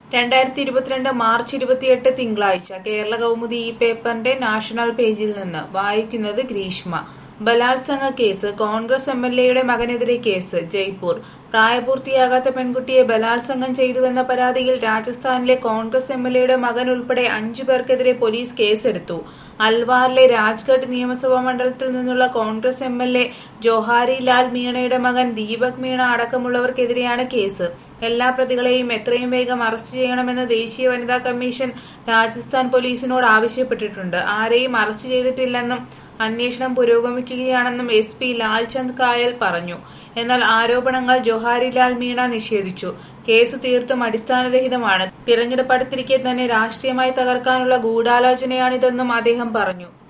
രണ്ടായിരത്തി ഇരുപത്തിരണ്ട് മാർച്ച് ഇരുപത്തിയെട്ട് തിങ്കളാഴ്ച കേരള കൗമുദി ഈ പേപ്പറിന്റെ നാഷണൽ പേജിൽ നിന്ന് വായിക്കുന്നത് ഗ്രീഷ്മ ബലാത്സംഗ കേസ് കോൺഗ്രസ് എം എൽ എയുടെ മകനെതിരെ കേസ് ജയ്പൂർ പ്രായപൂർത്തിയാകാത്ത പെൺകുട്ടിയെ ബലാത്സംഗം ചെയ്തുവെന്ന പരാതിയിൽ രാജസ്ഥാനിലെ കോൺഗ്രസ് എം എൽ എയുടെ മകൻ ഉൾപ്പെടെ അഞ്ചു പേർക്കെതിരെ പോലീസ് കേസെടുത്തു അൽവാറിലെ രാജ്ഗഡ് നിയമസഭാ മണ്ഡലത്തിൽ നിന്നുള്ള Congress M L A Johari Lal മീണയുടെ മകൻ ദീപക് മീണ അടക്കമുള്ളവർക്കെതിരെയാണ് കേസ് എല്ലാ പ്രതികളെയും എത്രയും വേഗം അറസ്റ്റ് ചെയ്യണമെന്ന് ദേശീയ വനിതാ കമ്മീഷൻ രാജസ്ഥാൻ പോലീസിനോട് ആവശ്യപ്പെട്ടിട്ടുണ്ട് ആരെയും അറസ്റ്റ് ചെയ്തിട്ടില്ലെന്നും അന്വേഷണം പുരോഗമിക്കുകയാണെന്നും എസ് പി ലാൽചന്ദ് കായൽ പറഞ്ഞു എന്നാൽ ആരോപണങ്ങൾ ജോഹാരിലാൽ മീണ നിഷേധിച്ചു കേസ് തീർത്തും അടിസ്ഥാനരഹിതമാണ് തിരഞ്ഞെടുപ്പ് അടുത്തിരിക്കെ തന്നെ രാഷ്ട്രീയമായി തകർക്കാനുള്ള ഗൂഢാലോചനയാണിതെന്നും അദ്ദേഹം പറഞ്ഞു